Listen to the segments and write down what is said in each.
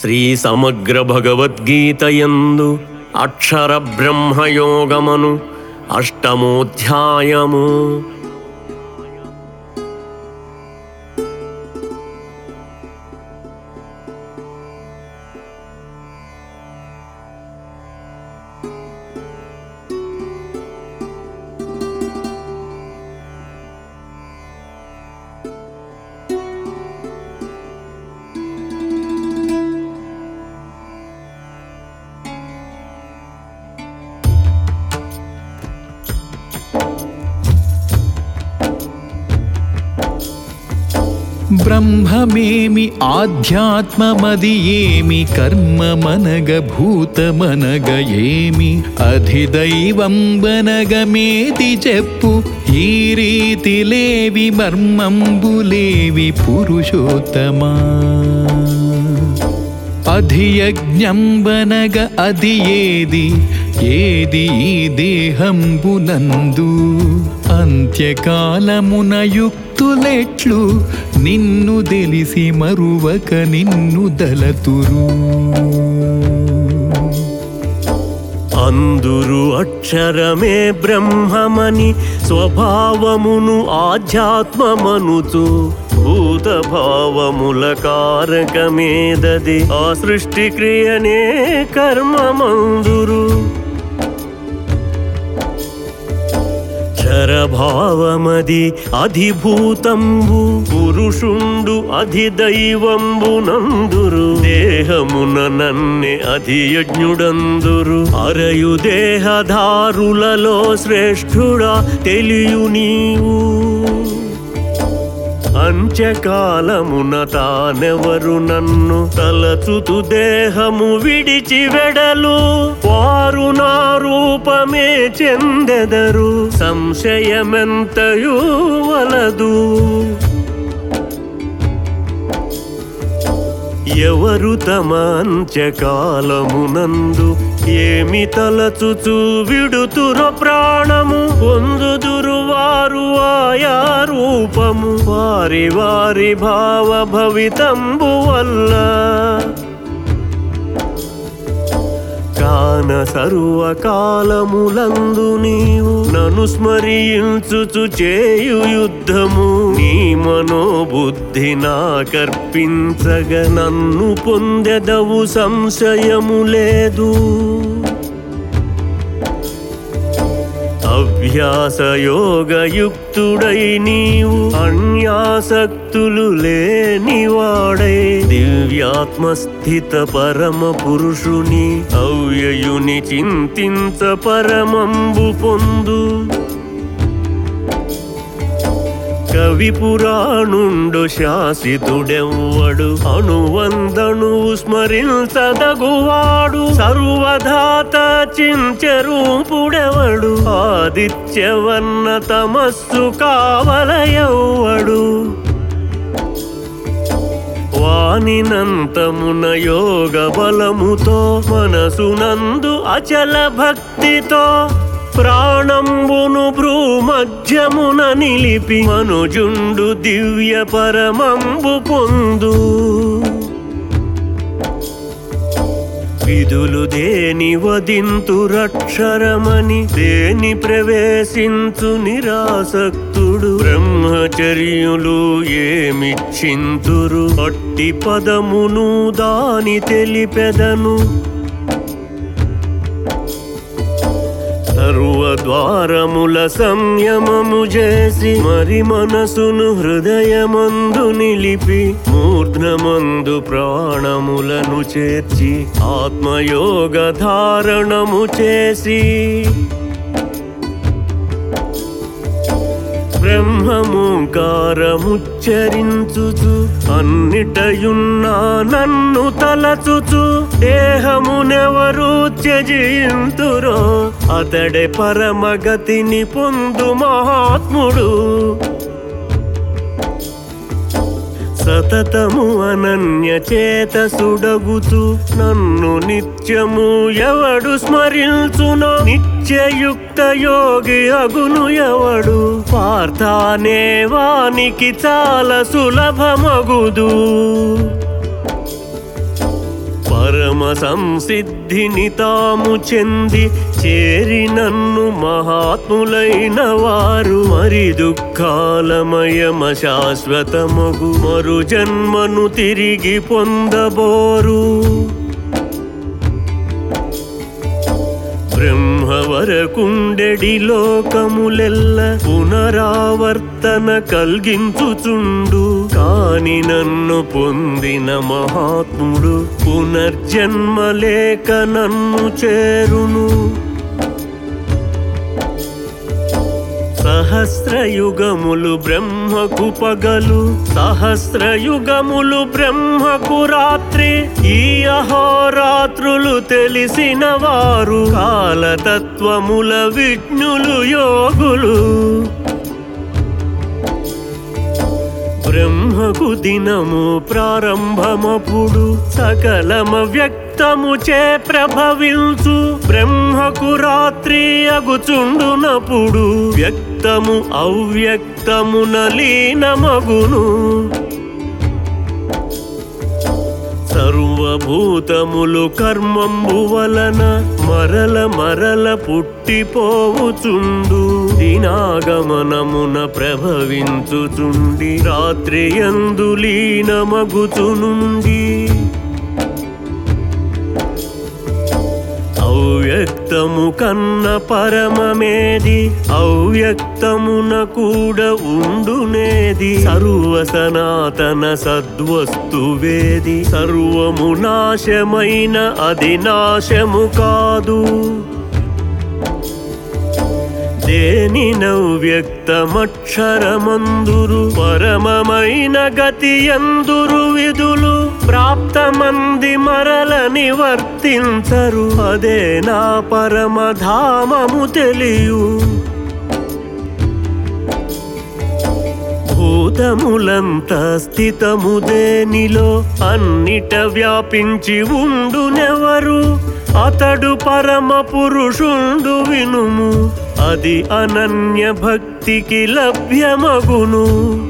శ్రీ సమగ్ర భగవద్గీతయందు అక్షర బ్రహ్మయోగమను అష్టమోధ్యాయము బ్రహ్మమేమి ఆధ్యాత్మమది ఏమి కర్మమనగ భూతమనగ ఏమి అధిదైవంబనగమేది చెప్పు ఈ రీతి లేవి మర్మంబులేవి పురుషోత్తమా అధియజ్ఞంబనగ అది ఏది ఏది ఈ దేహంబునందు అంత్యకాలమున యుక్తులెట్లు నిన్ను తెలిసి మరువక నిన్ను దలతురు అందురు అక్షరమే బ్రహ్మమని స్వభావమును ఆధ్యాత్మమనుచు భూత భావముల కారకమేదది ఆ సృష్టి క్రియనే కర్మమందురు చరభావమది అధిభూతంబు పురుషుండు అధిదైవంబునందురు దేహమున నన్నె అధియజ్ఞుడందురు అరయు దేహధారులలో శ్రేష్ఠుడా తెలియు నీవు అంత్యకాలమున తానెవరు నన్ను తలచుతు దేహము విడిచి వెడలు వారు నా రూపమే చెందెదరు సంశయమెంతయు వలదు ఎవరు తమ అంత్యకాలమునందు ఏమి తలచుచు విడుతురో ప్రాణము పొందుదురు వారు ఆయా రూపము వారి వారి భావ భవితంబు వల్ల కాన సర్వకాలములందు నీవు నన్ను స్మరించుచు చేయు యుద్ధము నీ మనోబుద్ధి నాకర్పించగ నన్ను పొందెదవు సంశయము లేదు అభ్యాసయోగయుక్తుడై నీవు అన్యాసక్తులు లేనివాడై దివ్యాత్మస్థిత పరమ పురుషుని అవ్యయుని చింతించ పరమంబు పొందు కవి పురాణుండు శాసితుడెవ్వడు అణువందణువు స్మరించదగువాడు సర్వధాత చించరూపుడెవడు ఆదిత్యవర్ణ తమస్సు కావలయవ్వడు వానినంతమున యోగ బలముతో మనసునందు అచల భక్తితో ప్రాణంబును భ్రూమధ్యమున నిలిపి మనుజుండు దివ్య పరమంబు పొందు విధులు దేని వదింతు రక్షరమని దేని ప్రవేశించు నిరాసక్తుడు బ్రహ్మచర్యులు ఏమిచ్చింతురు అట్టి పదమును దాని తెలిపెదను సర్వద్వారముల సంయమము చేసి మరి మనసును హృదయమందు నిలిపి మూర్ధమందు ప్రాణములను చేర్చి ఆత్మయోగ ధారణము చేసి బ్రహ్మముంకారముచ్చరించుచు అన్నిటయున్నా నన్ను తలచుచు దేహమునెవరు త్యజింతురో అతడే పరమగతిని పొందు మహాత్ముడు సతతము అనన్య చేత సుడగుతూ నన్ను నిత్యము ఎవడు స్మరించునో నిత్యయుక్త యోగి అగును ఎవడు పార్థానే వానికి చాలా సులభమగుదు పరమ సంసిద్ధిని తాము చెంది చేరి నన్ను మహాత్ములైన వారు మరి దుఃఖాలమయమ శాశ్వతమగు మరు జన్మను తిరిగి పొందబోరు బ్రహ్మవరకుండెడి లోకములెల్ల పునరావర్తన కల్గించుచుండు కాని నన్ను పొందిన మహాత్ముడు పునర్జన్మ లేక నన్ను చేరును సహస్రయుగములు బ్రహ్మకు పగలు సహస్రయుగములు బ్రహ్మకు రాత్రి ఈ అహోరాత్రులు తెలిసిన వారు కాలతత్వముల విజ్ఞులు యోగులు బ్రహ్మకు దినము ప్రారంభమపుడు సకలమ వ్యక్తము చే ప్రభవించు బ్రహ్మకు రాత్రి అగుచుండునప్పుడు వ్యక్తము అవ్యక్తమున లీనమగును సర్వభూతములు కర్మంబు వలన మరల మరల పుట్టిపోవుచుండు దినాగమనమున ప్రభవించుచుండి రాత్రి యందు లీనమగుచునుండి అవ్యక్తము కన్న పరమమేది అవ్యక్తమున కూడా ఉండునేది సర్వ సనాతన సద్వస్తువేది సర్వము నాశమైన అది నాశము కాదు దేని నవ్యక్తమక్షరమందురు పరమమైన గతి ఎందురు విధులు ప్రాప్తమంది మరల నివర్తించరు అదే నా పరమధామము తెలియు భూతములంత స్థితము దేనిలో అన్నిట వ్యాపించి ఉండునెవరు అతడు పరమ పురుషుండు వినుము అది అనన్య భక్తికి లభ్యమగును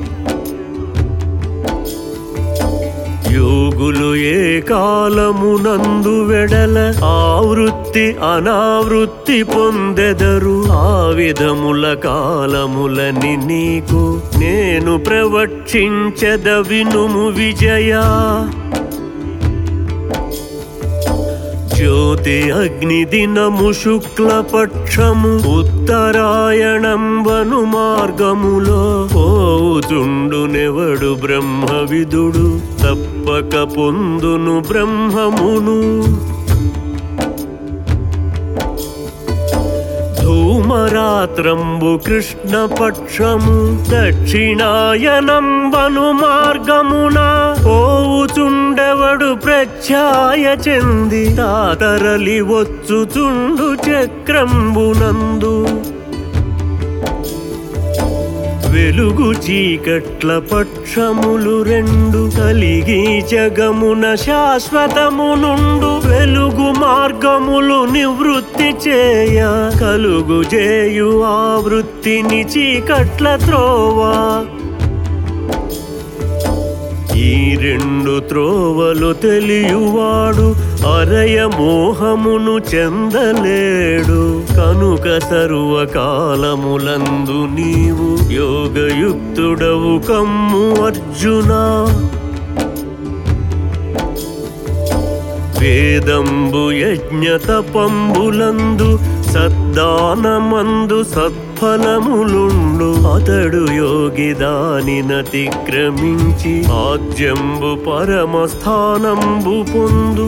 యోగులు ఏ కాలమునందు వెడల ఆవృత్తి అనావృత్తి పొందెదరు ఆ విధముల కాలములని నీకు నేను ప్రవక్షించద వినుము విజయా జ్యోతి అగ్ని దినము శుక్లపక్షము ఉత్తరాయణంబను మార్గములో పోవుచుండునెవడు బ్రహ్మవిదుడు తప్పక పొందును బ్రహ్మమును ధూమరాత్రంబు కృష్ణపక్షము దక్షిణాయనంబను మార్గమున పోవుచుండెవడు ప్రత్యాయ చెంది తాతరలి వచ్చుచుండు చక్రంబునందు వెలుగు చీకట్ల పక్షములు రెండు కలిగి జగమున శాశ్వతము నుండు వెలుగు మార్గములు నివృత్తి చేయ కలుగు చేయు ఆ వృత్తిని చీకట్ల త్రోవా ఈ రెండు త్రోవలు తెలియువాడు అరయ మోహమును చెందలేడు కనుక సర్వకాలములందు నీవు యోగయుక్తుడవు కమ్ము అర్జునా వేదంబు యజ్ఞ తపంబులందు సద్దానమందు సత్ఫలములుండు అతడు యోగి దానినతిక్రమించి ఆజ్యంబు పరమస్థానంబు పొందు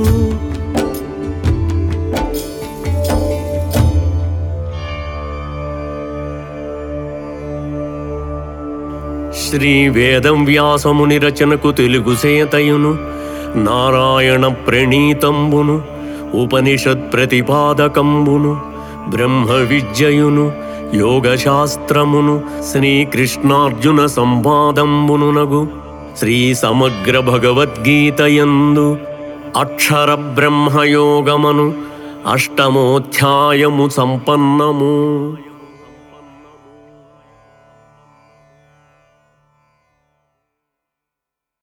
శ్రీ వేదం వ్యాసముని రచనకు తెలుగు సేతయును నారాయణ ప్రణీతంబును ఉపనిషత్ ప్రతిపాదకంబును బ్రహ్మ విద్యయును యోగశాస్త్రమును శ్రీకృష్ణార్జున సంవాదంబునునగు శ్రీ సమగ్ర భగవద్గీతయందు అక్షర బ్రహ్మయోగమను అష్టమోధ్యాయము సంపన్నము